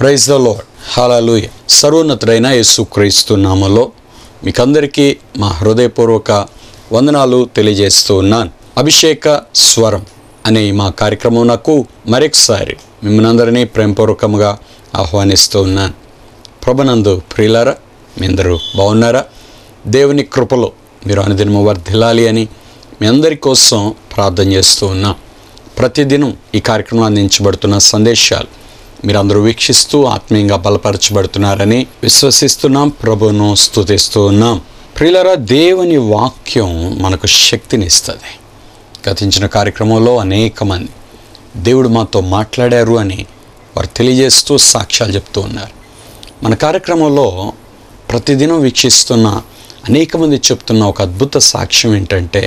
praise the lord హల్లెలూయా సర్వోన్నతుడైన యేసుక్రీస్తు నామములో మీకందరికీ మా హృదయపూర్వక వందనాలు తెలియజేస్తూ ఉన్నాను అభిషేక స్వరం అనే ఈ మా కార్యక్రమం నాకు మరొకసారి మిమ్మల్ని అందరినీ ప్రేమపూర్వకంగా ఆహ్వానిస్తూ ఉన్నాను ప్రభనందు ప్రియులారా మీ అందరూ బాగున్నారా దేవుని కృపలో మీరు అనుదినము వర్ధిల్లాలి అని మీ అందరి కోసం ప్రార్థన చేస్తూ ఉన్నాం ప్రతిదినం ఈ కార్యక్రమం అందించబడుతున్న సందేశాలు మీరందరూ వీక్షిస్తూ ఆత్మీయంగా బలపరచబడుతున్నారని విశ్వసిస్తున్నాం ప్రభును స్తుతిస్తూ ఉన్నాం ప్రియులరా దేవుని వాక్యం మనకు శక్తిని ఇస్తుంది గతించిన కార్యక్రమంలో అనేక మంది దేవుడు మాతో మాట్లాడారు అని వారు తెలియజేస్తూ సాక్ష్యాలు చెప్తూ ఉన్నారు మన కార్యక్రమంలో ప్రతిదినం వీక్షిస్తున్న అనేక మంది చెప్తున్న ఒక అద్భుత సాక్ష్యం ఏంటంటే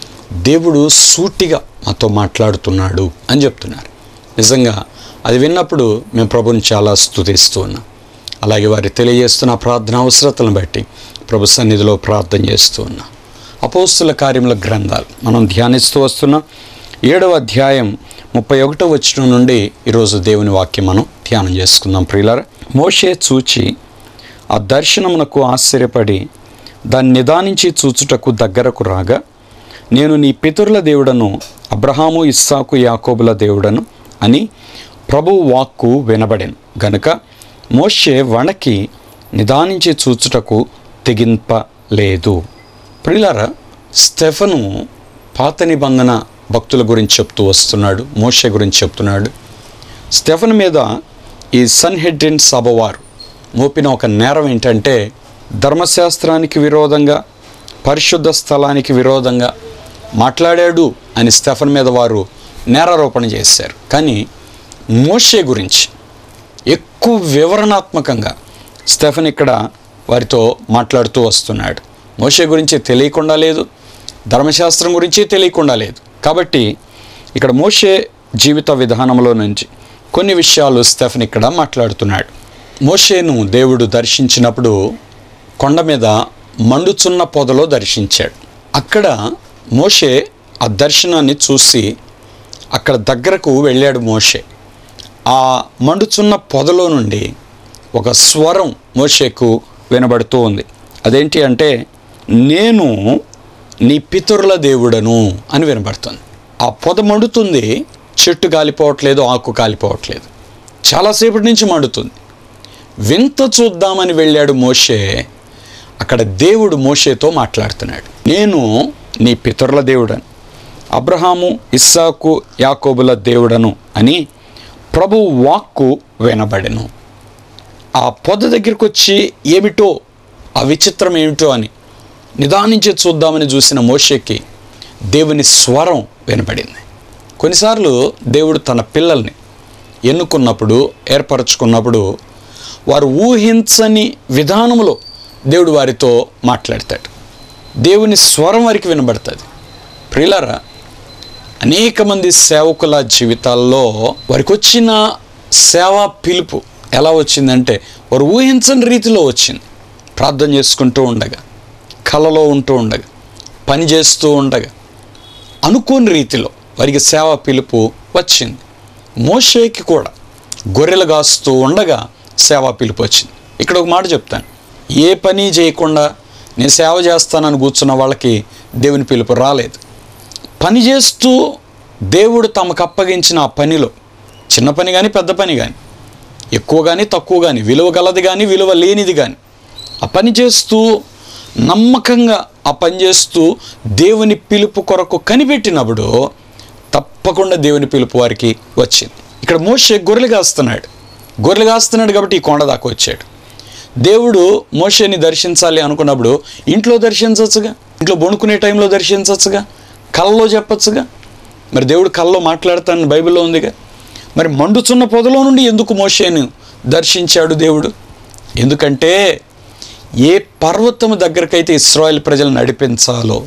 దేవుడు సూటిగా మాతో మాట్లాడుతున్నాడు అని చెప్తున్నారు నిజంగా అది విన్నప్పుడు మేము ప్రభుని చాలా స్తుతిస్తూ ఉన్నాం అలాగే వారి తెలియజేస్తున్న ప్రార్థన అవసరతలను బట్టి ప్రభు సన్నిధిలో ప్రార్థన చేస్తూ ఉన్నాం అపోస్తుల కార్యముల గ్రంథాలు మనం ధ్యానిస్తూ వస్తున్నాం ఏడవ అధ్యాయం ముప్పై ఒకటో వచ్చిన నుండి ఈరోజు దేవుని వాక్యం మనం ధ్యానం చేసుకుందాం ప్రియులారా మోషే చూచి ఆ దర్శనమునకు ఆశ్చర్యపడి దాన్ని నిదానించి చూచుటకు దగ్గరకు రాగా నేను నీ పితరుల దేవుడను అబ్రహాము ఇస్సాకు యాకోబుల దేవుడను అని ప్రభువు వాక్కు వినబడెను గనుక మోషే వణకి నిదానించి చూచుటకు తెగింపలేదు ప్రియులారా స్టెఫను పాత నిబంధన భక్తుల గురించి చెప్తూ వస్తున్నాడు మోషే గురించి చెప్తున్నాడు స్టెఫన్ మీద ఈ సన్హెడ్రిన్ సభవారు మోపిన ఒక నేరం ఏంటంటే ధర్మశాస్త్రానికి విరోధంగా పరిశుద్ధ స్థలానికి విరోధంగా మాట్లాడాడు అని స్టెఫన్ మీద వారు నేరారోపణ చేశారు కానీ మోషే గురించి ఎక్కువ వివరణాత్మకంగా స్టెఫన్ ఇక్కడ వారితో మాట్లాడుతూ వస్తున్నాడు మోషే గురించి తెలియకుండా లేదు ధర్మశాస్త్రం గురించి తెలియకుండా లేదు కాబట్టి ఇక్కడ మోషే జీవిత విధానంలో నుంచి కొన్ని విషయాలు స్టెఫన్ ఇక్కడ మాట్లాడుతున్నాడు మోషేను దేవుడు దర్శించినప్పుడు కొండ మీద మండుచున్న పొదలో దర్శించాడు అక్కడ మోషే ఆ దర్శనాన్ని చూసి అక్కడ దగ్గరకు వెళ్ళాడు మోషే ఆ మండుచున్న పొదలో నుండి ఒక స్వరం మోషేకు వినబడుతూ ఉంది అదేంటి అంటే నేను నీ పితరుల దేవుడను అని వినబడుతుంది ఆ పొద మండుతుంది చెట్టు కాలిపోవట్లేదు ఆకు కాలిపోవట్లేదు చాలాసేపటి నుంచి మండుతుంది వింత చూద్దామని వెళ్ళాడు మోషే అక్కడ దేవుడు మోషేతో మాట్లాడుతున్నాడు నేను నీ పితరుల దేవుడను అబ్రహాము ఇస్సాకు యాకోబుల దేవుడను అని ప్రభు వాక్కు వినబడెను ఆ పొద దగ్గరికి వచ్చి ఏమిటో ఆ విచిత్రం ఏమిటో అని నిదానించి చూద్దామని చూసిన మోషేకి దేవుని స్వరం వినపడింది కొన్నిసార్లు దేవుడు తన పిల్లల్ని ఎన్నుకున్నప్పుడు ఏర్పరచుకున్నప్పుడు వారు ఊహించని విధానంలో దేవుడు వారితో మాట్లాడతాడు దేవుని స్వరం వారికి వినబడుతుంది ప్రియులారా అనేక మంది సేవకుల జీవితాల్లో వారికి వచ్చిన సేవా పిలుపు ఎలా వచ్చిందంటే వారు ఊహించని రీతిలో వచ్చింది ప్రార్థన చేసుకుంటూ ఉండగా కలలో ఉంటూ ఉండగా పని చేస్తూ ఉండగా అనుకోని రీతిలో వారికి సేవా పిలుపు వచ్చింది మోషేకి కూడా గొర్రెలు కాస్తూ ఉండగా సేవా పిలుపు వచ్చింది ఇక్కడ ఒక మాట చెప్తాను ఏ పని చేయకుండా నేను సేవ చేస్తానని కూర్చున్న వాళ్ళకి దేవుని పిలుపు రాలేదు పని చేస్తూ దేవుడు తమకు అప్పగించిన ఆ పనిలో చిన్న పని కానీ పెద్ద పని కానీ ఎక్కువ కానీ తక్కువ కానీ విలువ గలది కానీ విలువ లేనిది కానీ ఆ పని చేస్తూ నమ్మకంగా ఆ పని చేస్తూ దేవుని పిలుపు కొరకు కనిపెట్టినప్పుడు తప్పకుండా దేవుని పిలుపు వారికి వచ్చింది ఇక్కడ మోషే గొర్రెలు కాస్తున్నాడు గొర్రెలు కాస్తున్నాడు కాబట్టి ఈ కొండ దాకా వచ్చాడు దేవుడు మోషేని దర్శించాలి అనుకున్నప్పుడు ఇంట్లో దర్శించవచ్చుగా ఇంట్లో బొణుకునే టైంలో దర్శించవచ్చుగా కళ్ళలో చెప్పచ్చుగా మరి దేవుడు కళ్ళలో మాట్లాడతానని బైబిల్లో ఉందిగా మరి మండుచున్న పొదలో నుండి ఎందుకు మోషేను దర్శించాడు దేవుడు ఎందుకంటే ఏ పర్వతము దగ్గరకైతే ఇస్రాయల్ ప్రజలు నడిపించాలో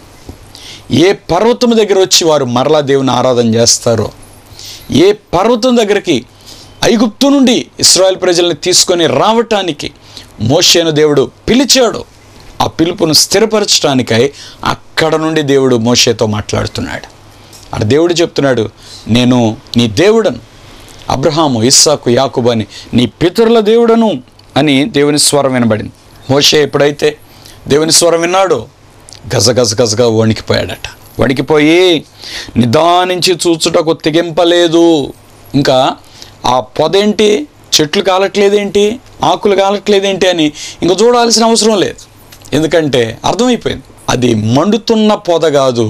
ఏ పర్వతం దగ్గర వచ్చి వారు మరలా దేవుని ఆరాధన చేస్తారో ఏ పర్వతం దగ్గరికి ఐగుప్తు నుండి ఇస్రాయల్ ప్రజల్ని తీసుకొని రావటానికి మోషేను దేవుడు పిలిచాడు ఆ పిలుపును స్థిరపరచడానికై అక్కడ నుండి దేవుడు మోషేతో మాట్లాడుతున్నాడు ఆ దేవుడు చెప్తున్నాడు నేను నీ దేవుడను అబ్రహాము ఇస్సాకు యాకుబు అని నీ పితరుల దేవుడను అని దేవుని స్వరం వినబడింది మోషే ఎప్పుడైతే దేవుని స్వరం విన్నాడో గజ గజ గజగా వణికిపోయాడట వణికిపోయి నిదానించి చూచుటకు తెగింపలేదు ఇంకా ఆ పొదేంటి చెట్లు కాలట్లేదేంటి ఆకులు కాలట్లేదేంటి అని ఇంకా చూడాల్సిన అవసరం లేదు ఎందుకంటే అర్థమైపోయింది అది మండుతున్న పొద కాదు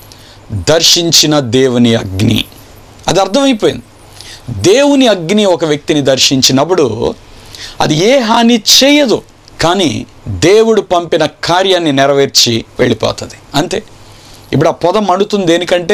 దర్శించిన దేవుని అగ్ని అది అర్థమైపోయింది దేవుని అగ్ని ఒక వ్యక్తిని దర్శించినప్పుడు అది ఏ హాని చేయదు కానీ దేవుడు పంపిన కార్యాన్ని నెరవేర్చి వెళ్ళిపోతుంది అంతే ఇప్పుడు ఆ పొద మండుతుంది దేనికంటే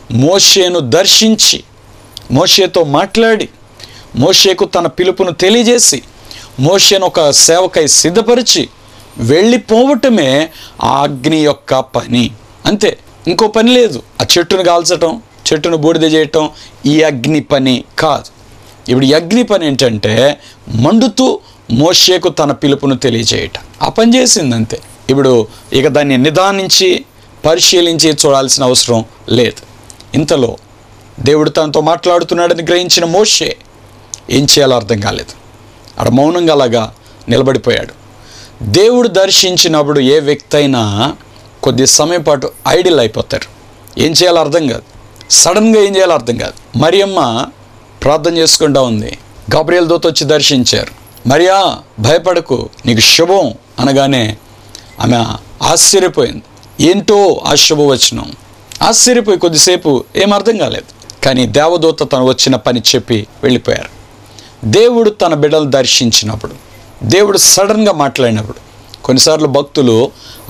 మోషేను దర్శించి మోషేతో మాట్లాడి మోషేకు తన పిలుపును తెలియజేసి మోషేను ఒక సేవకై సిద్ధపరిచి వెళ్ళిపోవటమే ఆ అగ్ని యొక్క పని అంతే ఇంకో పని లేదు ఆ చెట్టును కాల్చటం చెట్టును బూడిద చేయటం ఈ అగ్ని పని కాదు ఇప్పుడు ఈ అగ్ని పని ఏంటంటే మండుతూ మోషేకు తన పిలుపును తెలియజేయటం ఆ పని చేసింది అంతే ఇప్పుడు ఇక దాన్ని నిదానించి పరిశీలించి చూడాల్సిన అవసరం లేదు ఇంతలో దేవుడు తనతో మాట్లాడుతున్నాడని గ్రహించిన మోషే ఏం చేయాలో అర్థం కాలేదు ఆడ మౌనంగా అలాగా నిలబడిపోయాడు దేవుడు దర్శించినప్పుడు ఏ వ్యక్తి అయినా కొద్ది సమయం పాటు ఐడిల్ అయిపోతారు ఏం చేయాలో అర్థం కాదు సడన్గా ఏం చేయాలో అర్థం కాదు మరియమ్మ ప్రార్థన చేసుకుంటా ఉంది గాబ్రియల్ దూత వచ్చి దర్శించారు మరియా భయపడకు నీకు శుభం అనగానే ఆమె ఆశ్చర్యపోయింది ఏంటో ఆ శుభవచనం ఆశ్చర్యపోయి కొద్దిసేపు ఏం అర్థం కాలేదు కానీ దేవదూత తను వచ్చిన పని చెప్పి వెళ్ళిపోయారు దేవుడు తన బిడ్డలు దర్శించినప్పుడు దేవుడు సడన్గా మాట్లాడినప్పుడు కొన్నిసార్లు భక్తులు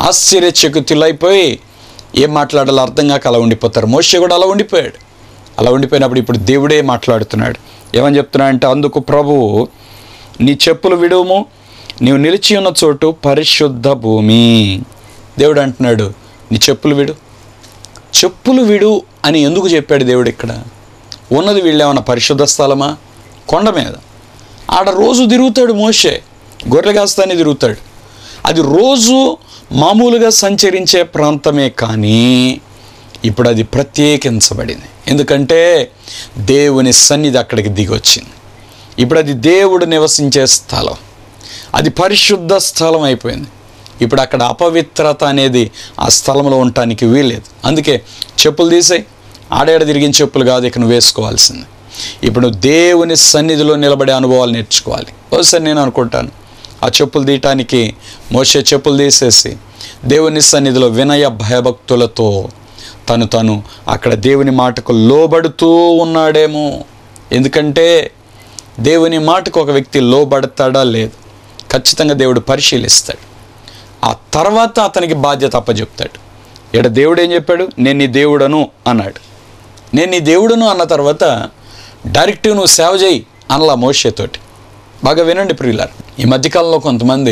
ఆశ్చర్యచకితులైపోయి ఏం మాట్లాడాలో అర్థం కాక అలా ఉండిపోతారు మోషే కూడా అలా ఉండిపోయాడు అలా ఉండిపోయినప్పుడు ఇప్పుడు దేవుడే మాట్లాడుతున్నాడు ఏమని చెప్తున్నాడంటే అందుకు ప్రభువు నీ చెప్పులు విడుము నీవు నిలిచి ఉన్న చోటు పరిశుద్ధ భూమి దేవుడు అంటున్నాడు నీ చెప్పులు విడు చెప్పులు విడు అని ఎందుకు చెప్పాడు దేవుడు ఇక్కడ ఉన్నది వీళ్ళేమన్నా పరిశుద్ధ స్థలమా కొండ మీద ఆడ రోజు తిరుగుతాడు మోషే గొర్రె కాస్తానే తిరుగుతాడు అది రోజు మామూలుగా సంచరించే ప్రాంతమే కానీ ఇప్పుడు అది ప్రత్యేకించబడింది ఎందుకంటే దేవుని సన్నిధి అక్కడికి దిగి వచ్చింది ఇప్పుడు అది దేవుడు నివసించే స్థలం అది పరిశుద్ధ స్థలం అయిపోయింది ఇప్పుడు అక్కడ అపవిత్రత అనేది ఆ స్థలంలో ఉండటానికి వీల్లేదు అందుకే చెప్పులు తీసాయి ఆడేడ తిరిగిన చెప్పులు కాదు ఇక నువ్వు వేసుకోవాల్సింది ఇప్పుడు నువ్వు దేవుని సన్నిధిలో నిలబడే అనుభవాలు నేర్చుకోవాలి ఒకసారి నేను అనుకుంటాను ఆ చెప్పులు తీయటానికి మోసే చెప్పులు తీసేసి దేవుని సన్నిధిలో వినయ భయభక్తులతో తను తను అక్కడ దేవుని మాటకు లోబడుతూ ఉన్నాడేమో ఎందుకంటే దేవుని మాటకు ఒక వ్యక్తి లోబడతాడా లేదు ఖచ్చితంగా దేవుడు పరిశీలిస్తాడు ఆ తర్వాత అతనికి బాధ్యత అప్పచెప్తాడు ఇక్కడ దేవుడు ఏం చెప్పాడు నేను నీ దేవుడను అన్నాడు నేను నీ దేవుడును అన్న తర్వాత డైరెక్ట్ నువ్వు సేవ చేయి అనలా మోషేతోటి బాగా వినండి ప్రియులారు ఈ మధ్యకాలంలో కొంతమంది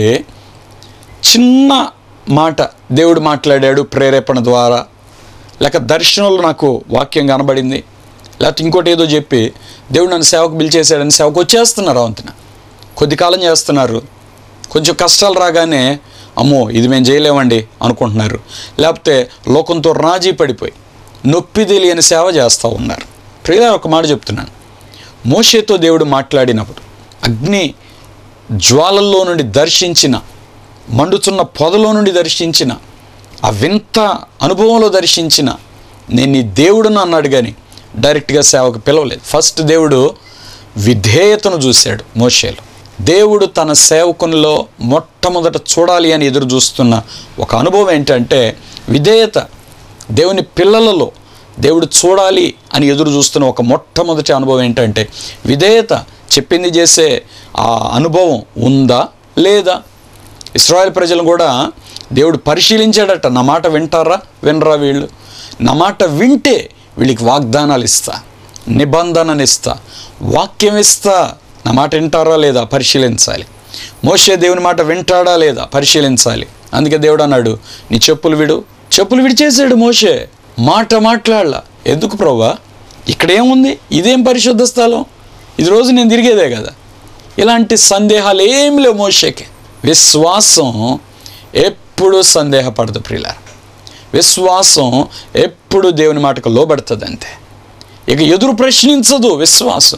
చిన్న మాట దేవుడు మాట్లాడాడు ప్రేరేపణ ద్వారా లేక దర్శనంలో నాకు వాక్యం కనబడింది లేకపోతే ఇంకోటి ఏదో చెప్పి దేవుడు నన్ను సేవకు పిలిచేశాడని సేవకు వచ్చేస్తున్నారు అవంతన కొద్ది కాలం చేస్తున్నారు కొంచెం కష్టాలు రాగానే అమ్మో ఇది మేము చేయలేమండి అనుకుంటున్నారు లేకపోతే లోకంతో రాజీ పడిపోయి నొప్పి తెలియని సేవ చేస్తూ ఉన్నారు ప్రియుల ఒక మాట చెప్తున్నాను మోషేతో దేవుడు మాట్లాడినప్పుడు అగ్ని జ్వాలల్లో నుండి దర్శించిన మండుతున్న పొదలో నుండి దర్శించిన ఆ వింత అనుభవంలో దర్శించిన నేను నీ దేవుడును అన్నాడు కానీ డైరెక్ట్గా సేవకు పిలవలేదు ఫస్ట్ దేవుడు విధేయతను చూశాడు మోషేలో దేవుడు తన సేవకునిలో మొట్టమొదట చూడాలి అని ఎదురు చూస్తున్న ఒక అనుభవం ఏంటంటే విధేయత దేవుని పిల్లలలో దేవుడు చూడాలి అని ఎదురు చూస్తున్న ఒక మొట్టమొదటి అనుభవం ఏంటంటే విధేయత చెప్పింది చేసే ఆ అనుభవం ఉందా లేదా ఇస్రాయల్ ప్రజలు కూడా దేవుడు పరిశీలించాడట నా మాట వింటారా వినరా వీళ్ళు నా మాట వింటే వీళ్ళకి వాగ్దానాలు ఇస్తా నిబంధనలు ఇస్తా వాక్యం ఇస్తా నా మాట వింటారా లేదా పరిశీలించాలి మోసే దేవుని మాట వింటాడా లేదా పరిశీలించాలి అందుకే దేవుడు అన్నాడు నీ చెప్పులు విడు చెప్పులు విడిచేసాడు మోషే మాట మాట్లాడలా ఎందుకు ప్రభా ఇక్కడ ఏముంది ఇదేం పరిశుద్ధ స్థలం ఇది రోజు నేను తిరిగేదే కదా ఇలాంటి సందేహాలు ఏం లేవు మోషేకి విశ్వాసం ఎప్పుడు సందేహపడదు ప్రియుల విశ్వాసం ఎప్పుడు దేవుని మాటకు లోబడుతుంది అంతే ఇక ఎదురు ప్రశ్నించదు విశ్వాసం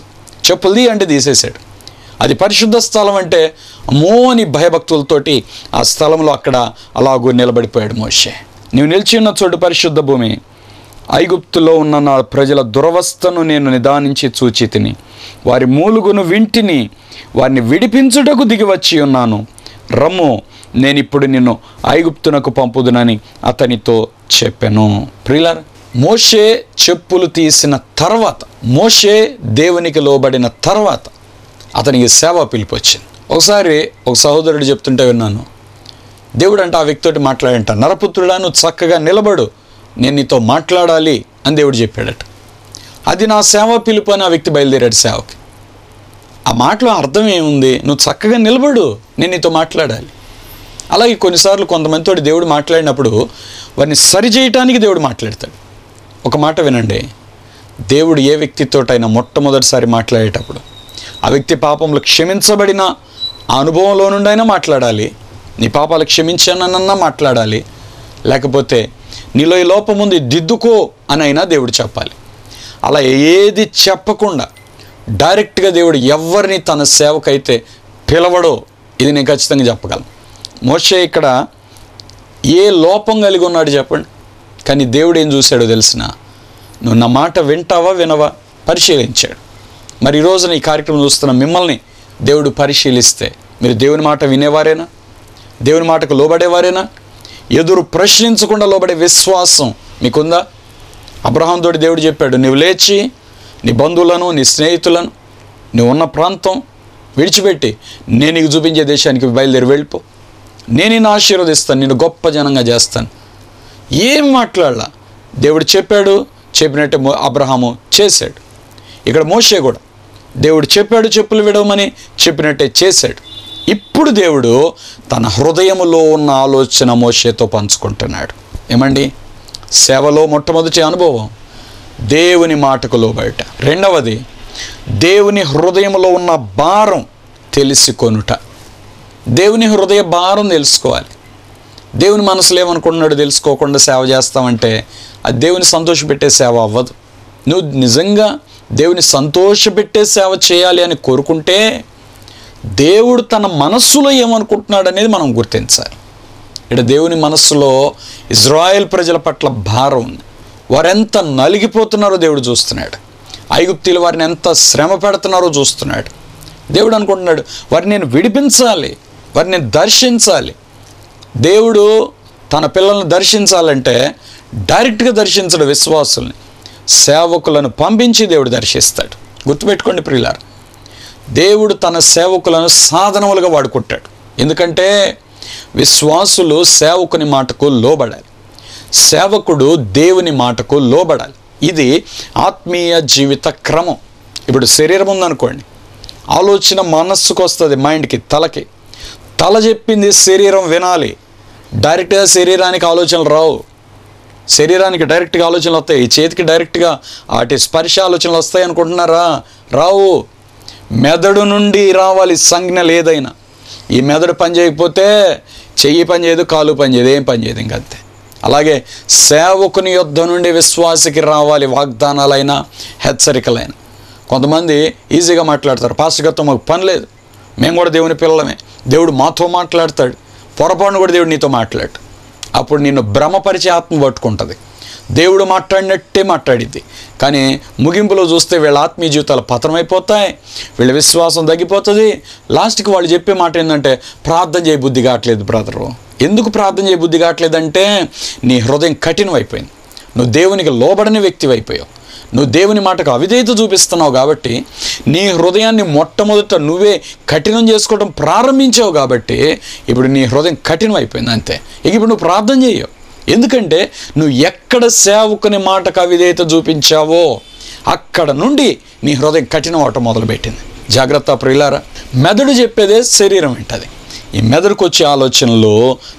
చెప్పులు తీ అంటే తీసేశాడు అది పరిశుద్ధ స్థలం అంటే అమ్మో అని భయభక్తులతోటి ఆ స్థలంలో అక్కడ అలాగూ నిలబడిపోయాడు మోషే నీవు నిలిచి ఉన్న చోటు పరిశుద్ధ భూమి ఐగుప్తులో ఉన్న నా ప్రజల దురవస్థను నేను నిదానించి చూచి తిని వారి మూలుగును వింటిని వారిని విడిపించుటకు దిగి వచ్చి ఉన్నాను రమ్ము నేను ఇప్పుడు నిన్ను ఐగుప్తునకు పంపుదునని అతనితో చెప్పాను ప్రియులారా మోషే చెప్పులు తీసిన తర్వాత మోషే దేవునికి లోబడిన తర్వాత అతనికి సేవ పిలుపు వచ్చింది ఒకసారి ఒక సహోదరుడు చెప్తుంటే విన్నాను దేవుడు అంటే ఆ వ్యక్తితోటి మాట్లాడంట నరపుత్రుడా నువ్వు చక్కగా నిలబడు నేను నీతో మాట్లాడాలి అని దేవుడు చెప్పాడట అది నా సేవ పిలుపు అని ఆ వ్యక్తి బయలుదేరాడు సేవకి ఆ మాటలో అర్థం ఏముంది నువ్వు చక్కగా నిలబడు నేను నీతో మాట్లాడాలి అలాగే కొన్నిసార్లు కొంతమందితో దేవుడు మాట్లాడినప్పుడు వారిని సరిచేయటానికి దేవుడు మాట్లాడతాడు ఒక మాట వినండి దేవుడు ఏ వ్యక్తితోటైనా మొట్టమొదటిసారి మాట్లాడేటప్పుడు ఆ వ్యక్తి పాపంలో క్షమించబడిన ఆ అనుభవంలో నుండి అయినా మాట్లాడాలి నీ పాపాలు క్షమించానన్నా మాట్లాడాలి లేకపోతే నీలో ఈ లోపం ఉంది దిద్దుకో అని అయినా దేవుడు చెప్పాలి అలా ఏది చెప్పకుండా డైరెక్ట్గా దేవుడు ఎవరిని తన సేవకైతే పిలవడో ఇది నేను ఖచ్చితంగా చెప్పగలను మోషే ఇక్కడ ఏ లోపం కలిగి ఉన్నాడు చెప్పండి కానీ దేవుడు ఏం చూశాడో తెలిసిన నువ్వు నా మాట వింటావా వినవా పరిశీలించాడు మరి ఈ రోజున ఈ కార్యక్రమం చూస్తున్న మిమ్మల్ని దేవుడు పరిశీలిస్తే మీరు దేవుని మాట వినేవారేనా దేవుని మాటకు లోబడేవారేనా ఎదురు ప్రశ్నించకుండా లోబడే విశ్వాసం మీకుందా అబ్రహాం తోటి దేవుడు చెప్పాడు నువ్వు లేచి నీ బంధువులను నీ స్నేహితులను నువ్వు ఉన్న ప్రాంతం విడిచిపెట్టి నేను నీకు చూపించే దేశానికి బయలుదేరి వెళ్ళిపో నేను నిన్ను ఆశీర్వదిస్తాను నేను గొప్ప జనంగా చేస్తాను ఏం మాట్లాడలా దేవుడు చెప్పాడు చెప్పినట్టే మో- అబ్రహాము చేశాడు ఇక్కడ మోషే కూడా దేవుడు చెప్పాడు చెప్పులు విడవమని చెప్పినట్టే చేశాడు ఇప్పుడు దేవుడు తన హృదయములో ఉన్న ఆలోచన మోషేతో పంచుకుంటున్నాడు ఏమండి సేవలో మొట్టమొదటి అనుభవం దేవుని మాటకు లోబడట రెండవది దేవుని హృదయంలో ఉన్న భారం తెలుసుకొనుట దేవుని హృదయ భారం తెలుసుకోవాలి దేవుని మనసులో ఏమనుకుంటున్నాడో తెలుసుకోకుండా సేవ చేస్తామంటే అది దేవుని సంతోషపెట్టే సేవ అవ్వదు నువ్వు నిజంగా దేవుని సంతోషపెట్టే సేవ చేయాలి అని కోరుకుంటే దేవుడు తన మనస్సులో ఏమనుకుంటున్నాడు అనేది మనం గుర్తించాలి ఇక్కడ దేవుని మనస్సులో ఇజ్రాయెల్ ప్రజల పట్ల భారం ఉంది వారెంత నలిగిపోతున్నారో దేవుడు చూస్తున్నాడు ఐగుప్తీలు వారిని ఎంత శ్రమ పెడుతున్నారో చూస్తున్నాడు దేవుడు అనుకుంటున్నాడు వారిని నేను విడిపించాలి వారిని నేను దర్శించాలి దేవుడు తన పిల్లల్ని దర్శించాలంటే డైరెక్ట్గా దర్శించడు విశ్వాసుల్ని సేవకులను పంపించి దేవుడు దర్శిస్తాడు గుర్తుపెట్టుకోండి ప్రియులారు దేవుడు తన సేవకులను సాధనములుగా వాడుకుంటాడు ఎందుకంటే విశ్వాసులు సేవకుని మాటకు లోబడాలి సేవకుడు దేవుని మాటకు లోబడాలి ఇది ఆత్మీయ జీవిత క్రమం ఇప్పుడు శరీరం ఉందనుకోండి ఆలోచన మనస్సుకు వస్తుంది మైండ్కి తలకి తల చెప్పింది శరీరం వినాలి డైరెక్ట్గా శరీరానికి ఆలోచనలు రావు శరీరానికి డైరెక్ట్గా ఆలోచనలు వస్తాయి ఈ చేతికి డైరెక్ట్గా వాటి స్పర్శ ఆలోచనలు వస్తాయి అనుకుంటున్నారా రావు మెదడు నుండి రావాలి సంజ్ఞలు ఏదైనా ఈ మెదడు పని చేయకపోతే చెయ్యి పని చేయదు కాలు పని చేయదు ఏం పని చేయదు ఇంకంతే అలాగే సేవకుని యుద్ధ నుండి విశ్వాసకి రావాలి వాగ్దానాలైన హెచ్చరికలైన కొంతమంది ఈజీగా మాట్లాడతారు పాస్టర్ గారితో మాకు పని లేదు మేము కూడా దేవుని పిల్లలమే దేవుడు మాతో మాట్లాడతాడు పొరపాటును కూడా దేవుడు నీతో మాట్లాడు అప్పుడు నిన్ను భ్రమపరిచే ఆత్మ పట్టుకుంటుంది దేవుడు మాట్లాడినట్టే మాట్లాడిద్ది కానీ ముగింపులో చూస్తే వీళ్ళ ఆత్మీయ జీవితాలు పతనమైపోతాయి వీళ్ళ విశ్వాసం తగ్గిపోతుంది లాస్ట్కి వాళ్ళు చెప్పే మాట ఏంటంటే ప్రార్థన చేయ బుద్ధి కావట్లేదు బ్రదరు ఎందుకు ప్రార్థన చేయ బుద్ధి కావట్లేదంటే నీ హృదయం కఠినం అయిపోయింది నువ్వు దేవునికి లోబడని వ్యక్తి అయిపోయావు నువ్వు దేవుని మాటకు అవిధేయత చూపిస్తున్నావు కాబట్టి నీ హృదయాన్ని మొట్టమొదట నువ్వే కఠినం చేసుకోవడం ప్రారంభించావు కాబట్టి ఇప్పుడు నీ హృదయం కఠినం అయిపోయింది అంతే ఇక ఇప్పుడు నువ్వు ప్రార్థన చేయవు ఎందుకంటే నువ్వు ఎక్కడ సేవకుని మాటకు అవిధేయత చూపించావో అక్కడ నుండి నీ హృదయం కఠినం అవటం మొదలుపెట్టింది జాగ్రత్త ప్రియులారా మెదడు చెప్పేదే శరీరం వింటది ఈ మెదడుకు వచ్చే ఆలోచనలు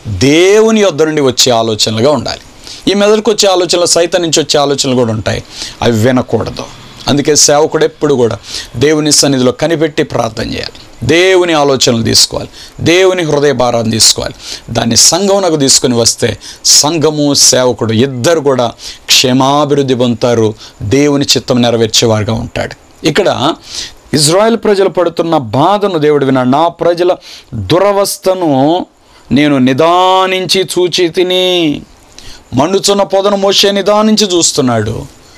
దేవుని యొద్ద నుండి వచ్చే ఆలోచనలుగా ఉండాలి ఈ మెదడుకు వచ్చే ఆలోచనలు సైతం నుంచి వచ్చే ఆలోచనలు కూడా ఉంటాయి అవి వినకూడదు అందుకే సేవకుడు ఎప్పుడు కూడా దేవుని సన్నిధిలో కనిపెట్టి ప్రార్థన చేయాలి దేవుని ఆలోచనలు తీసుకోవాలి దేవుని హృదయ భారాన్ని తీసుకోవాలి దాన్ని సంఘమునకు తీసుకుని వస్తే సంఘము సేవకుడు ఇద్దరు కూడా క్షేమాభివృద్ధి పొందుతారు దేవుని చిత్తం నెరవేర్చేవారుగా ఉంటాడు ఇక్కడ ఇజ్రాయెల్ ప్రజలు పడుతున్న బాధను దేవుడు విన్నాడు నా ప్రజల దురవస్థను నేను నిదానించి చూచి తిని మండుచున్న పొదను మోసే నిదానించి చూస్తున్నాడు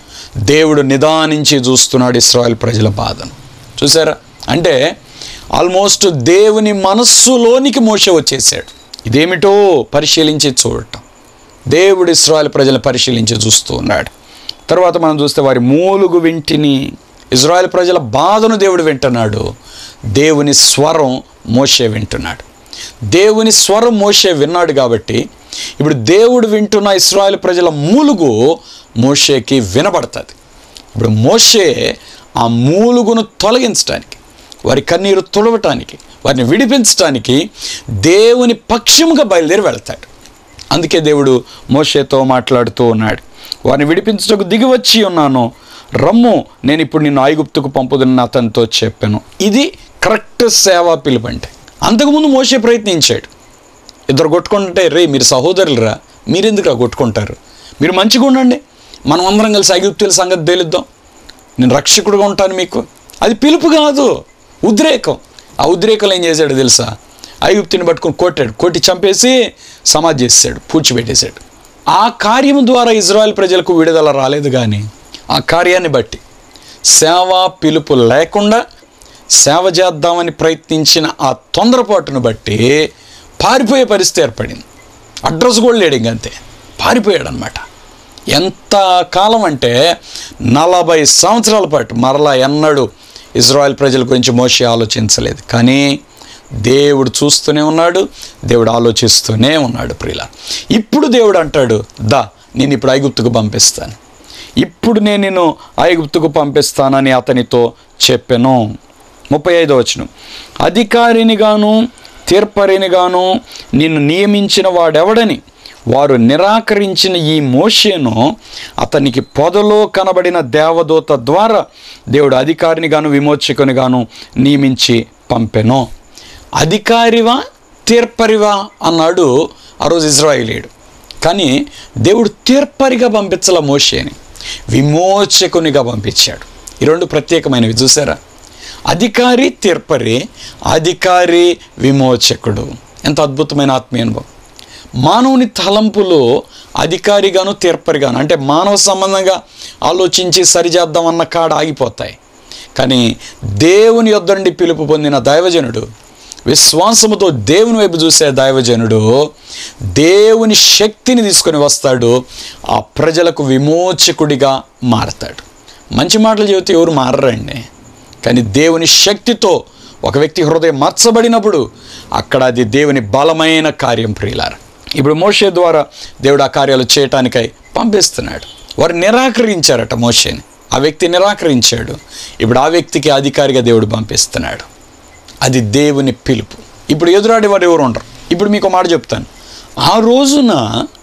దేవుడు నిదానించి చూస్తున్నాడు ఇస్రాయల్ ప్రజల బాధను చూసారా అంటే ఆల్మోస్ట్ దేవుని మనస్సులోనికి మోసే వచ్చేసాడు ఇదేమిటో పరిశీలించి చూడటం దేవుడు ఇస్రాయల్ ప్రజలను పరిశీలించి చూస్తూ ఉన్నాడు తర్వాత మనం చూస్తే వారి మూలుగు వింటిని ఇజ్రాయెల్ ప్రజల బాధను దేవుడు వింటున్నాడు దేవుని స్వరం మోసే వింటున్నాడు దేవుని స్వరం మోసే విన్నాడు కాబట్టి ఇప్పుడు దేవుడు వింటున్న ఇస్రాయెల్ ప్రజల మూలుగు మోషేకి వినబడుతుంది ఇప్పుడు మోషే ఆ మూలుగును తొలగించడానికి వారి కన్నీరు తుడవటానికి వారిని విడిపించడానికి దేవుని పక్షముగా బయలుదేరి వెళ్తాడు అందుకే దేవుడు మోషేతో మాట్లాడుతూ ఉన్నాడు వారిని విడిపించుటకు దిగి వచ్చి ఉన్నాను రమ్ము నేను ఇప్పుడు నిన్ను ఐగుప్తుకు పంపుదున్న అతనితో చెప్పాను ఇది కరెక్ట్ సేవా పిలుపు అంటే అంతకుముందు మోసే ప్రయత్నించాడు ఇద్దరు కొట్టుకుంటే రే మీరు సహోదరులరా మీరెందుకు కొట్టుకుంటారు మీరు మంచిగా ఉండండి మనం అందరం కలిసి ఐగుప్తుల సంగతి తేలిద్దాం నేను రక్షకుడుగా ఉంటాను మీకు అది పిలుపు కాదు ఉద్రేకం ఆ ఉద్రేకంలో ఏం చేశాడు తెలుసా ఐగుప్తిని పట్టుకొని కొట్టాడు కొట్టి చంపేసి సమాధి చేసాడు పూడ్చిపెట్టేశాడు ఆ కార్యం ద్వారా ఇజ్రాయెల్ ప్రజలకు విడుదల రాలేదు కానీ ఆ కార్యాన్ని బట్టి సేవా పిలుపు లేకుండా సేవ చేద్దామని ప్రయత్నించిన ఆ తొందరపాటును బట్టి పారిపోయే పరిస్థితి ఏర్పడింది అడ్రస్ కూడా లేడు ఇంకంతే పారిపోయాడు అనమాట ఎంత కాలం అంటే నలభై సంవత్సరాల పాటు మరలా ఎన్నడూ ఇజ్రాయెల్ ప్రజల గురించి మోసే ఆలోచించలేదు కానీ దేవుడు చూస్తూనే ఉన్నాడు దేవుడు ఆలోచిస్తూనే ఉన్నాడు ప్రియుల ఇప్పుడు దేవుడు అంటాడు దా నేను ఇప్పుడు ఐగుప్తుకు పంపిస్తాను ఇప్పుడు నేను నిన్ను ఐగుప్తుకు పంపిస్తానని అతనితో చెప్పాను ముప్పై ఐదో వచనం అధికారిని గాను తీర్పరిని గాను నిన్ను నియమించిన వాడెవడని వారు నిరాకరించిన ఈ మోషేను అతనికి పొదలో కనబడిన దేవదూత ద్వారా దేవుడు అధికారిని గాను విమోచకుని గాను నియమించి పంపెను అధికారివా తీర్పరివా అన్నాడు ఆ రోజు ఇజ్రాయిలీడు కానీ దేవుడు తీర్పరిగా పంపించాల మోషేని విమోచకునిగా పంపించాడు ఈ రెండు ప్రత్యేకమైనవి చూసారా అధికారి తీర్పరి అధికారి విమోచకుడు ఎంత అద్భుతమైన ఆత్మీయ అనుభవం మానవుని తలంపులు అధికారిగాను తీర్పరిగాను అంటే మానవ సంబంధంగా ఆలోచించి సరిచేద్దామన్న కాడ ఆగిపోతాయి కానీ దేవుని యొద్ద నుండి పిలుపు పొందిన దైవజనుడు విశ్వాసముతో దేవుని వైపు చూసే దైవజనుడు దేవుని శక్తిని తీసుకొని వస్తాడు ఆ ప్రజలకు విమోచకుడిగా మారతాడు మంచి మాటలు చెబితే ఎవరు మారరండి కానీ దేవుని శక్తితో ఒక వ్యక్తి హృదయం మార్చబడినప్పుడు అక్కడ అది దేవుని బలమైన కార్యం ప్రియులార ఇప్పుడు మోషే ద్వారా దేవుడు ఆ కార్యాలు చేయటానికై పంపిస్తున్నాడు వారు నిరాకరించారట మోషేని ఆ వ్యక్తి నిరాకరించాడు ఇప్పుడు ఆ వ్యక్తికి అధికారిగా దేవుడు పంపిస్తున్నాడు అది దేవుని పిలుపు ఇప్పుడు ఎదురాడేవారు ఎవరు ఉండరు ఇప్పుడు మీకు ఒక మాట చెప్తాను ఆ రోజున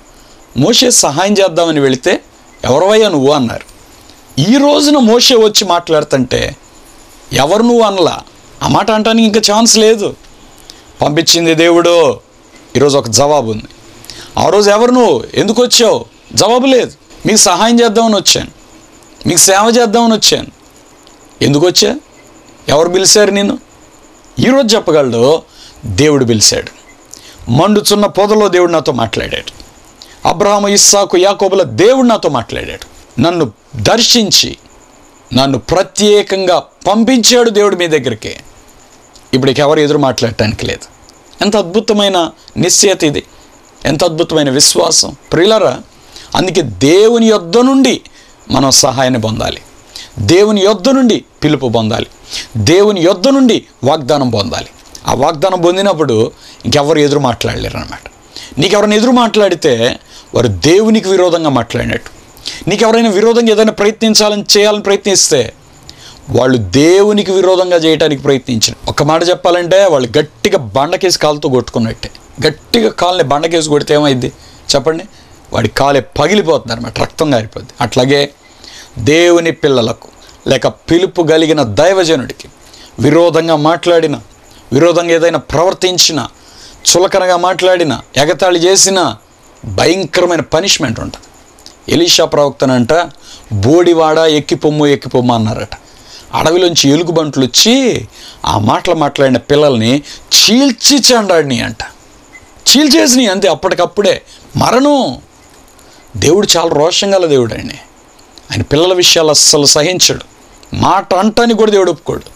మోషే సహాయం చేద్దామని వెళితే ఎవరవయ్యా నువ్వు అన్నారు ఈ రోజున మోషే వచ్చి మాట్లాడుతుంటే ఎవరు నువ్వు అనలా ఆ మాట అంటానికి ఇంకా ఛాన్స్ లేదు పంపించింది దేవుడు ఈరోజు ఒక జవాబు ఉంది ఆ రోజు ఎవరు నువ్వు ఎందుకు వచ్చావు జవాబు లేదు మీకు సహాయం చేద్దామని వచ్చాను మీకు సేవ చేద్దామని వచ్చాను ఎందుకు వచ్చా ఎవరు పిలిచారు నేను ఈరోజు చెప్పగలడు దేవుడు పిలిచాడు మండుచున్న పొదలో దేవుడు నాతో మాట్లాడాడు అబ్రహాము ఇస్సాకు యాకోబుల దేవుడు నాతో మాట్లాడాడు నన్ను దర్శించి నన్ను ప్రత్యేకంగా పంపించాడు దేవుడు మీ దగ్గరికి ఇప్పుడు ఇక ఎవరు ఎదురు మాట్లాడటానికి లేదు ఎంత అద్భుతమైన నిశ్చయత ఇది ఎంత అద్భుతమైన విశ్వాసం ప్రియులరా అందుకే దేవుని యొద్ద నుండి మనం సహాయాన్ని పొందాలి దేవుని యొద్ద నుండి పిలుపు పొందాలి దేవుని యొద్ద నుండి వాగ్దానం పొందాలి ఆ వాగ్దానం పొందినప్పుడు ఇంకెవరు ఎదురు మాట్లాడలేరు అనమాట నీకెవరైనా ఎదురు మాట్లాడితే వారు దేవునికి విరోధంగా మాట్లాడినట్టు నీకు ఎవరైనా విరోధంగా ఏదైనా ప్రయత్నించాలని చేయాలని ప్రయత్నిస్తే వాళ్ళు దేవునికి విరోధంగా చేయడానికి ప్రయత్నించిన ఒక మాట చెప్పాలంటే వాళ్ళు గట్టిగా బండకేసి కాలుతో కొట్టుకున్నట్టే గట్టిగా కాలుని బండకేసి కొడితే ఏమైంది చెప్పండి వాడి కాలే పగిలిపోతుంది అనమాట రక్తం గారిపోద్ది అట్లాగే దేవుని పిల్లలకు లేక పిలుపు కలిగిన దైవజనుడికి విరోధంగా మాట్లాడిన విరోధంగా ఏదైనా ప్రవర్తించిన చులకనగా మాట్లాడిన ఎగతాళి చేసిన భయంకరమైన పనిష్మెంట్ ఉంటుంది ఎలీషా ప్రవక్తనంట బోడివాడ ఎక్కిపొమ్ము ఎక్కిపొమ్ము అన్నారట అడవిలోంచి ఎలుగుబంట్లు వచ్చి ఆ మాటలు మాట్లాడిన పిల్లల్ని చీల్చి చెండాడిని అంట చీల్చేసినాయి అంతే అప్పటికప్పుడే మరణం దేవుడు చాలా రోషం గల దేవుడు అండి ఆయన పిల్లల విషయాలు అస్సలు సహించడు మాట అంటానికి కూడా దేవుడు ఒప్పుకోడు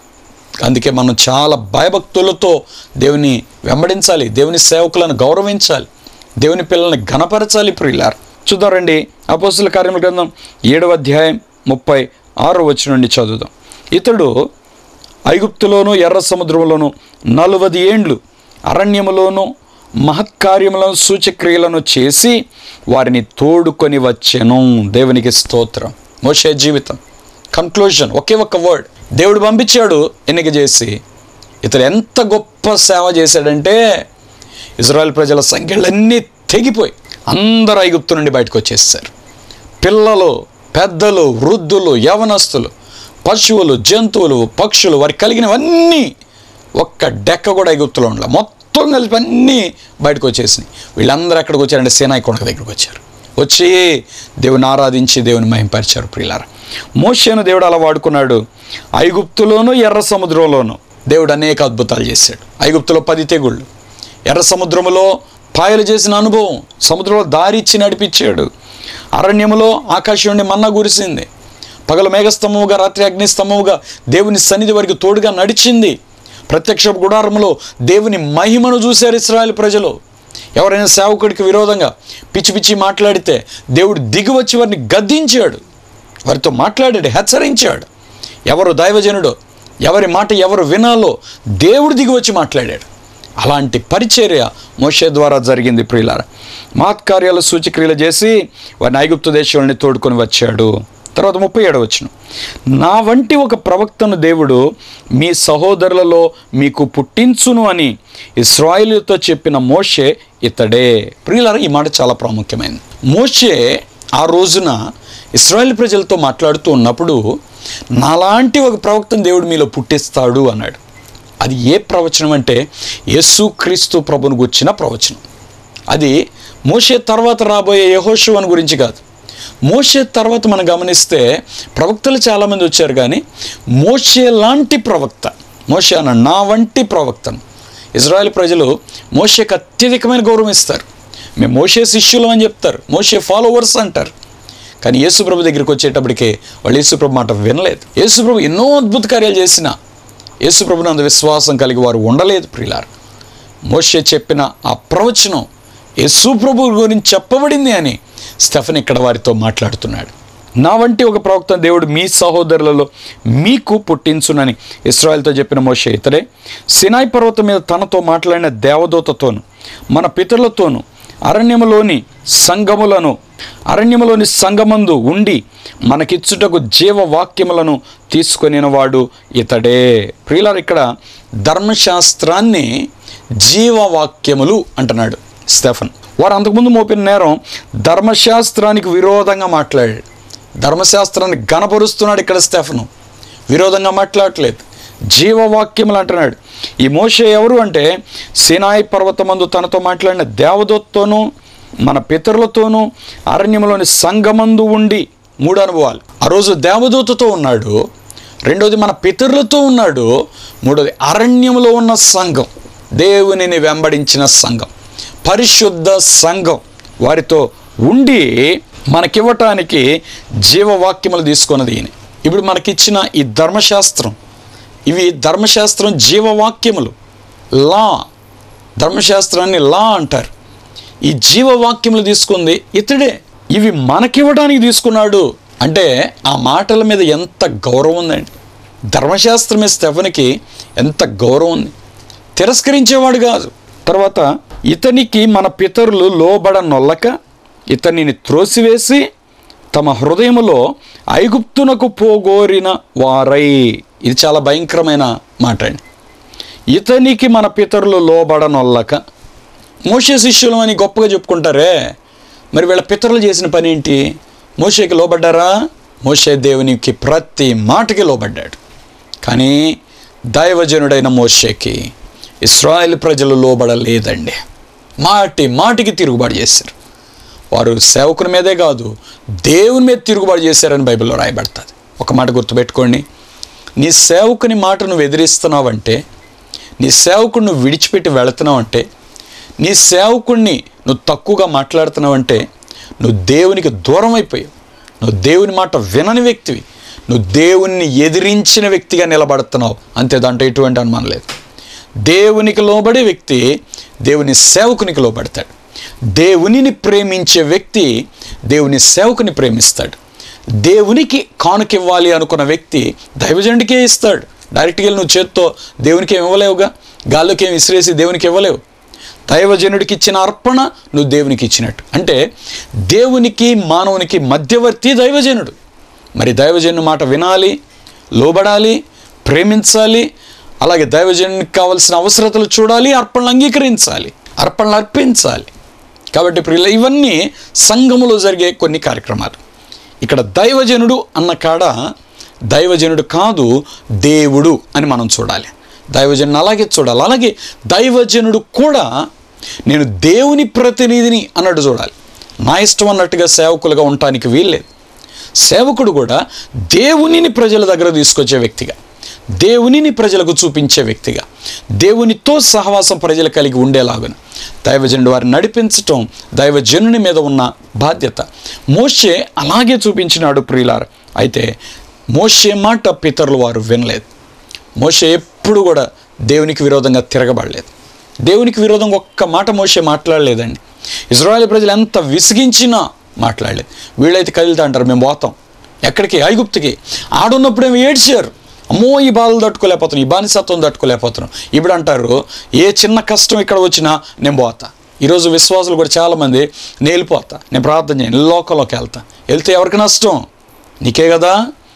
అందుకే మనం చాలా భయభక్తులతో దేవుని వెంబడించాలి దేవుని సేవకులను గౌరవించాలి దేవుని పిల్లల్ని ఘనపరచాలి ప్రియులార్ చూద్దారండి అపోస్తుల కార్యముల గ్రంథం ఏడవ అధ్యాయం ముప్పై ఆరో వచ్చి నుండి చదువుదాం ఇతడు ఐగుప్తులోను ఎర్ర సముద్రంలోను నలువది ఏండ్లు అరణ్యములోను మహత్కార్యములను సూచక్రియలను చేసి వారిని తోడుకొని వచ్చెను దేవునికి స్తోత్రం మోషే జీవితం కన్క్లూజన్ ఒకే ఒక్క వర్డ్ దేవుడు పంపించాడు ఎన్నిక చేసి ఇతడు ఎంత గొప్ప సేవ చేశాడంటే ఇజ్రాయెల్ ప్రజల సంఖ్యలన్నీ తెగిపోయి అందరూ ఐగుప్తు నుండి బయటకు వచ్చేసారు పిల్లలు పెద్దలు వృద్ధులు యవనస్తులు పశువులు జంతువులు పక్షులు వారికి కలిగినవన్నీ ఒక్క డెక్క కూడా ఐగుప్తులో ఉండలే మొత్తం కలిపి అన్నీ బయటకు వచ్చేసినాయి వీళ్ళందరూ ఎక్కడికి వచ్చారంటే సేనాయి కొండ దగ్గరికి వచ్చారు వచ్చి దేవుని ఆరాధించి దేవుని మహింపరిచారు ప్రియులారా మోషేను దేవుడు అలా వాడుకున్నాడు ఐగుప్తులోను ఎర్ర సముద్రంలోను దేవుడు అనేక అద్భుతాలు చేశాడు ఐగుప్తులో పది తెగుళ్ళు ఎర్ర సముద్రములో పాయలు చేసిన అనుభవం సముద్రంలో దారి ఇచ్చి నడిపించాడు అరణ్యములో ఆకాశం నుండి మన్నా కురిసింది పగల మేఘస్తంభముగా రాత్రి అగ్నిస్తంభముగా దేవుని సన్నిధి వరకు తోడుగా నడిచింది ప్రత్యక్ష గుడారములో దేవుని మహిమను చూశారు ఇస్రాయల్ ప్రజలు ఎవరైనా సేవకుడికి విరోధంగా పిచ్చి పిచ్చి మాట్లాడితే దేవుడు దిగి వచ్చి వారిని గద్దించాడు వారితో మాట్లాడాడు హెచ్చరించాడు ఎవరు దైవజనుడో ఎవరి మాట ఎవరు వినాలో దేవుడు దిగి వచ్చి మాట్లాడాడు అలాంటి పరిచర్య మోషే ద్వారా జరిగింది ప్రియులార మహత్కార్యాలు సూచక్రియలు చేసి వారిని ఐగుప్తు దేశాలని తోడుకొని వచ్చాడు తర్వాత ముప్పై ఏడు వచ్చిన నా వంటి ఒక ప్రవక్తను దేవుడు మీ సహోదరులలో మీకు పుట్టించును అని ఇస్రాయిలుతో చెప్పిన మోషే ఇతడే ప్రియులార ఈ మాట చాలా ప్రాముఖ్యమైనది మోషే ఆ రోజున ఇస్రాయేల్ ప్రజలతో మాట్లాడుతూ ఉన్నప్పుడు నాలాంటి ఒక ప్రవక్తను దేవుడు మీలో పుట్టిస్తాడు అన్నాడు అది ఏ ప్రవచనం అంటే యేసుక్రీస్తు ప్రభును గుర్చిన ప్రవచనం అది మోషే తర్వాత రాబోయే యహోషువని గురించి కాదు మోషే తర్వాత మనం గమనిస్తే ప్రవక్తలు చాలామంది వచ్చారు కానీ మోషే లాంటి ప్రవక్త మోషే అన్న నా వంటి ప్రవక్తను ఇజ్రాయెల్ ప్రజలు మోషేకి అత్యధికమైన గౌరవం ఇస్తారు మేము మోషే శిష్యులం అని చెప్తారు మోషే ఫాలోవర్స్ అంటారు కానీ యేసుప్రభు దగ్గరికి వచ్చేటప్పటికి వాళ్ళు యేసుప్రభు మాట వినలేదు యేసుప్రభు ఎన్నో అద్భుత కార్యాలు చేసిన యేసుప్రభుని అంత విశ్వాసం కలిగి వారు ఉండలేదు ప్రియులారు మోషే చెప్పిన ఆ ప్రవచనం యేసుప్రభు గురించి చెప్పబడింది అని స్టెఫన్ ఇక్కడ వారితో మాట్లాడుతున్నాడు నా వంటి ఒక ప్రవక్త దేవుడు మీ సహోదరులలో మీకు పుట్టించునని ఇస్రాయల్తో చెప్పిన మోషే ఇతడే సినాయి పర్వతం మీద తనతో మాట్లాడిన దేవదూతతోను మన పితరులతోనూ అరణ్యములోని సంగములను అరణ్యములోని సంగమందు ఉండి మనకిచ్చుటకు జీవవాక్యములను తీసుకొనినవాడు ఇతడే ప్రియులారు ఇక్కడ ధర్మశాస్త్రాన్ని జీవవాక్యములు అంటున్నాడు స్టెఫన్ వారు అంతకుముందు మోపిన నేరం ధర్మశాస్త్రానికి విరోధంగా మాట్లాడాడు ధర్మశాస్త్రాన్ని గణపరుస్తున్నాడు ఇక్కడ స్టెఫను విరోధంగా మాట్లాడట్లేదు జీవవాక్యములు అంటున్నాడు ఈ మోషే ఎవరు అంటే సినాయి పర్వతమందు తనతో మాట్లాడిన దేవదత్తోనూ మన పితరులతోనూ అరణ్యములోని సంగమందు ఉండి మూడు అనుభవాలు ఆ రోజు దేవదూతతో ఉన్నాడు రెండోది మన పితరులతో ఉన్నాడు మూడోది అరణ్యములో ఉన్న సంఘం దేవునిని వెంబడించిన సంఘం పరిశుద్ధ సంఘం వారితో ఉండి మనకివ్వటానికి జీవవాక్యములు తీసుకున్నది ఈయన ఇప్పుడు మనకిచ్చిన ఈ ధర్మశాస్త్రం ఇవి ధర్మశాస్త్రం జీవవాక్యములు లా ధర్మశాస్త్రాన్ని లా అంటారు ఈ జీవవాక్యములు తీసుకుంది ఇతడే ఇవి మనకివ్వడానికి తీసుకున్నాడు అంటే ఆ మాటల మీద ఎంత గౌరవం ఉందండి ధర్మశాస్త్రం మీద స్టెఫనికి ఎంత గౌరవం ఉంది తిరస్కరించేవాడు కాదు తర్వాత ఇతనికి మన పితరులు లోబడ నొల్లక ఇతనిని త్రోసివేసి తమ హృదయములో ఐగుప్తునకు పోగోరిన వారై ఇది చాలా భయంకరమైన మాట అండి ఇతనికి మన పితరులు లోబడనొల్లక మోషే శిష్యులు అని గొప్పగా చెప్పుకుంటారే మరి వీళ్ళ పితరులు చేసిన పని ఏంటి మోషేకి లోబడ్డారా మోషే దేవునికి ప్రతి మాటకి లోబడ్డాడు కానీ దైవజనుడైన మోషేకి ఇస్రాయేల్ ప్రజలు లోబడలేదండి మాటి మాటికి తిరుగుబాటు చేశారు వారు సేవకుని మీదే కాదు దేవుని మీద తిరుగుబాటు చేశారని బైబిల్లో రాయబడుతుంది ఒక మాట గుర్తుపెట్టుకోండి నీ సేవకుని మాట నువ్వు ఎదిరిస్తున్నావంటే నీ సేవకుడిని నువ్వు విడిచిపెట్టి వెళుతున్నావంటే నీ సేవకుడిని నువ్వు తక్కువగా మాట్లాడుతున్నావంటే నువ్వు దేవునికి దూరం అయిపోయావు నువ్వు దేవుని మాట వినని వ్యక్తివి నువ్వు దేవుణ్ణి ఎదిరించిన వ్యక్తిగా నిలబడుతున్నావు అంతే దాంట్లో ఎటువంటి అనుమానం లేదు దేవునికి లోబడే వ్యక్తి దేవుని సేవకునికి లోబడతాడు దేవునిని ప్రేమించే వ్యక్తి దేవుని సేవకుని ప్రేమిస్తాడు దేవునికి కానుకివ్వాలి అనుకున్న వ్యక్తి దైవజనుడికే ఇస్తాడు డైరెక్ట్గా వెళ్ళి నువ్వు చేత్తో దేవునికి ఏమి ఇవ్వలేవుగా గాల్లోకి ఏమి విసిరేసి దేవునికి ఇవ్వలేవు దైవజనుడికి ఇచ్చిన అర్పణ నువ్వు దేవునికి ఇచ్చినట్టు అంటే దేవునికి మానవునికి మధ్యవర్తి దైవజనుడు మరి దైవజనుని మాట వినాలి లోబడాలి ప్రేమించాలి అలాగే దైవజనునికి కావలసిన అవసరతలు చూడాలి అర్పణలు అంగీకరించాలి అర్పణలు అర్పించాలి కాబట్టి ప్రియుల ఇవన్నీ సంఘములో జరిగే కొన్ని కార్యక్రమాలు ఇక్కడ దైవజనుడు అన్న కాడ దైవజనుడు కాదు దేవుడు అని మనం చూడాలి దైవజనుడు అలాగే చూడాలి అలాగే దైవజనుడు కూడా నేను దేవుని ప్రతినిధిని అన్నట్టు చూడాలి నా ఇష్టం అన్నట్టుగా సేవకులుగా ఉండటానికి వీల్లేదు సేవకుడు కూడా దేవునిని ప్రజల దగ్గర తీసుకొచ్చే వ్యక్తిగా దేవునిని ప్రజలకు చూపించే వ్యక్తిగా దేవునితో సహవాసం ప్రజలు కలిగి ఉండేలాగున దైవజనుడు వారిని నడిపించటం దైవజనుని మీద ఉన్న బాధ్యత మోషే అలాగే చూపించినాడు ప్రియులార అయితే మోషే మాట పితరులు వారు వినలేదు మోషే ఎప్పుడు కూడా దేవునికి విరోధంగా తిరగబడలేదు దేవునికి విరోధంగా ఒక్క మాట మోషే మాట్లాడలేదండి ఇజ్రాయెల్ ప్రజలు ఎంత విసిగించినా మాట్లాడలేదు వీళ్ళైతే కదిలితే అంటారు మేము పోతాం ఎక్కడికి ఐగుప్తుకి ఆడున్నప్పుడేమో ఏడ్చారు అమ్మో ఈ బాధలు తట్టుకోలేకపోతున్నాం ఈ బానిసత్వం తట్టుకోలేకపోతున్నాం ఇప్పుడు అంటారు ఏ చిన్న కష్టం ఇక్కడ వచ్చినా నేను పోతా ఈరోజు విశ్వాసులు కూడా చాలామంది నేను వెళ్ళిపోతా నేను ప్రార్థన చేయను లోకంలోకి వెళ్తా వెళ్తే ఎవరికి నష్టం నీకే కదా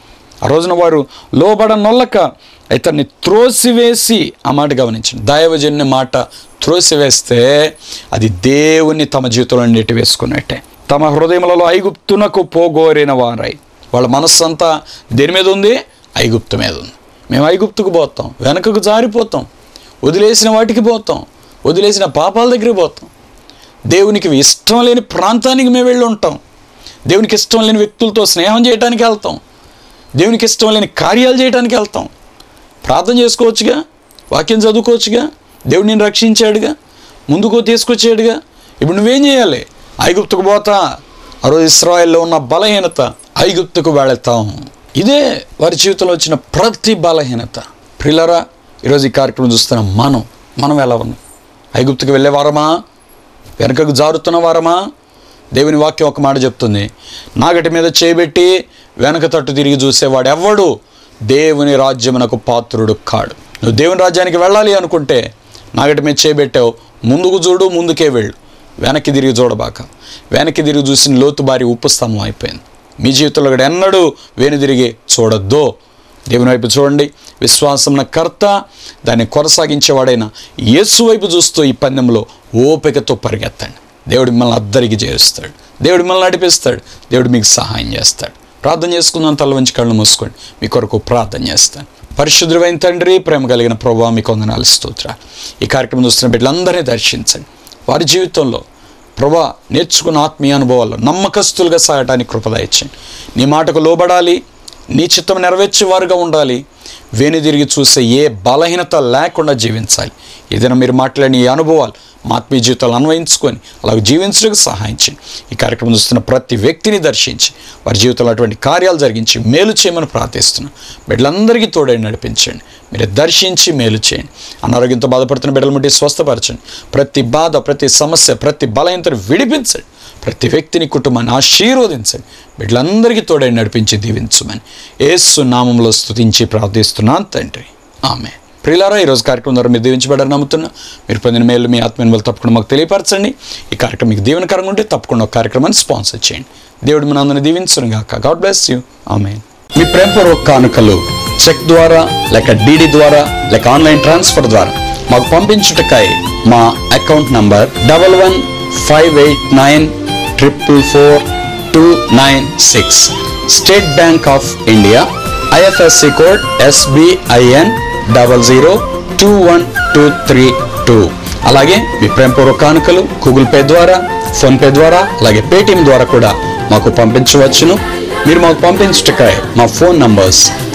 ఆ రోజున వారు లోబడ నొల్లక ఇతన్ని త్రోసివేసి ఆ మాట గమనించండి దైవజన్య మాట త్రోసివేస్తే అది దేవుని తమ జీవితంలో నెట్టి వేసుకున్నట్టే తమ హృదయములలో ఐగుప్తునకు పోగోరిన వారై వాళ్ళ మనస్సు అంతా దేని మీద ఉంది ఐగుప్తు మీద ఉంది మేము ఐగుప్తుకు పోతాం వెనకకు జారిపోతాం వదిలేసిన వాటికి పోతాం వదిలేసిన పాపాల దగ్గరికి పోతాం దేవునికి ఇష్టం లేని ప్రాంతానికి మేము వెళ్ళి ఉంటాం దేవునికి ఇష్టం లేని వ్యక్తులతో స్నేహం చేయడానికి వెళ్తాం దేవునికి ఇష్టం లేని కార్యాలు చేయడానికి వెళ్తాం ప్రార్థన చేసుకోవచ్చుగా వాక్యం చదువుకోవచ్చుగా దేవుడు నేను రక్షించాడుగా ముందుకు తీసుకొచ్చాడుగా ఇప్పుడు నువ్వేం చేయాలి ఐగుప్తుకు పోతా ఆ రోజు ఇస్రాయల్లో ఉన్న బలహీనత ఐగుప్తుకు వెళతాం ఇదే వారి జీవితంలో వచ్చిన ప్రతి బలహీనత ప్రిలరా ఈరోజు ఈ కార్యక్రమం చూస్తున్న మనం మనం ఎలా ఉన్నాం ఐగుప్తుకు వెళ్ళే వారమా వెనకకు జారుతున్న వారమా దేవుని వాక్యం ఒక మాట చెప్తుంది నాగటి మీద చేయబెట్టి వెనక తట్టు తిరిగి చూసేవాడు ఎవడు దేవుని రాజ్యమునకు పాత్రుడు కాడు నువ్వు దేవుని రాజ్యానికి వెళ్ళాలి అనుకుంటే నాగటి మీద చేయబెట్టావు ముందుకు చూడు ముందుకే వెళ్ళు వెనక్కి తిరిగి చూడబాక వెనక్కి తిరిగి చూసిన లోతు బారి ఉప్పు స్తంభం అయిపోయింది మీ జీవితంలో కూడా ఎన్నడూ వేను తిరిగి చూడొద్దు దేవుని వైపు చూడండి విశ్వాసం కర్త దాన్ని కొనసాగించేవాడైన యేసు వైపు చూస్తూ ఈ పందెంలో ఓపికతో పరిగెత్తండి దేవుడు మిమ్మల్ని అద్దరికి చేస్తాడు దేవుడు మిమ్మల్ని నడిపిస్తాడు దేవుడు మీకు సహాయం చేస్తాడు ప్రార్థన చేసుకుందాం తల వంచి కళ్ళు మూసుకోండి మీ కొరకు ప్రార్థన చేస్తాను పరిశుద్ధమైన తండ్రి ప్రేమ కలిగిన ప్రభావ మీకు వందనాలు స్తోత్ర ఈ కార్యక్రమం చూస్తున్న బిడ్డలందరినీ దర్శించండి వారి జీవితంలో ప్రభా నేర్చుకున్న ఆత్మీయ అనుభవాల్లో నమ్మకస్తులుగా సాగటానికి కృపదయచ్చండి నీ మాటకు లోబడాలి నీ చిత్తం నెరవేర్చేవారుగా ఉండాలి వేని తిరిగి చూసే ఏ బలహీనత లేకుండా జీవించాలి ఏదైనా మీరు మాట్లాడిన ఈ అనుభవాలు మా ఆత్మీయ జీవితాలు అన్వయించుకొని అలాగే జీవించడానికి సహాయం చేయండి ఈ కార్యక్రమం చూస్తున్న ప్రతి వ్యక్తిని దర్శించి వారి జీవితంలో అటువంటి కార్యాలు జరిగించి మేలు చేయమని ప్రార్థిస్తున్నాను బిడ్డలందరికీ తోడై నడిపించండి మీరు దర్శించి మేలు చేయండి అనారోగ్యంతో బాధపడుతున్న బిడ్డల మట్టి స్వస్థపరచండి ప్రతి బాధ ప్రతి సమస్య ప్రతి బలహీనతను విడిపించండి ప్రతి వ్యక్తిని కుటుంబాన్ని ఆశీర్వదించండి బిడ్డలందరికీ తోడై నడిపించి దీవించమని ఏసు నామంలో స్తుతించి ప్రార్థిస్తున్నాను తండ్రి ఆమె ప్రియులారా ఈరోజు కార్యక్రమం ద్వారా మీరు దీవించబడాలని నమ్ముతున్నా మీరు పొందిన మేలు మీ ఆత్మీయ వాళ్ళు తప్పకుండా మాకు తెలియపరచండి ఈ కార్యక్రమం మీకు దీవెనకరంగా ఉంటే తప్పకుండా ఒక కార్యక్రమాన్ని స్పాన్సర్ చేయండి దేవుడు మన అందరిని దీవించను గాక గాడ్ బ్లెస్ యూ ఆమె మీ ప్రేమపూర్వక కానుకలు చెక్ ద్వారా లేక డీడీ ద్వారా లేక ఆన్లైన్ ట్రాన్స్ఫర్ ద్వారా మాకు పంపించుటకై మా account number double one five eight nine triple four two nine six State Bank of India IFSC code SBIN double zero two one two three two అలాగే మీ ప్రేమపూర్వక కానుకలు గూగుల్ పే ద్వారా ఫోన్పే ద్వారా అలాగే పేటిఎం ద్వారా కూడా మాకు పంపించవచ్చును మీరు మాకు పంపించటకై మా phone numbers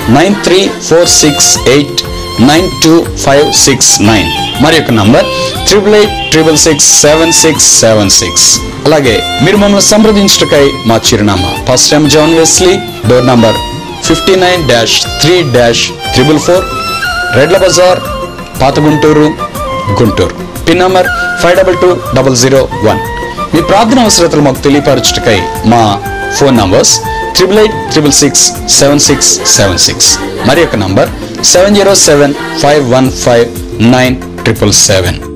nine three four six eight nine two five six nine మరి యొక్క number triple eight triple six seven six seven six అలాగే మీరు మమ్మల్ని సంప్రదించుటకై మా చిరునామా first time John Wesley door number fifty nine dash three dash triple four రెడ్ల బజార్ పాత Guntur Guntur pin number five double two double zero one మీ ప్రార్థన అవసరతలు మాకు తెలియపరచుటకై మా phone numbers triple eight triple six seven six seven six మరి యొక్క number seven zero seven five one five nine triple seven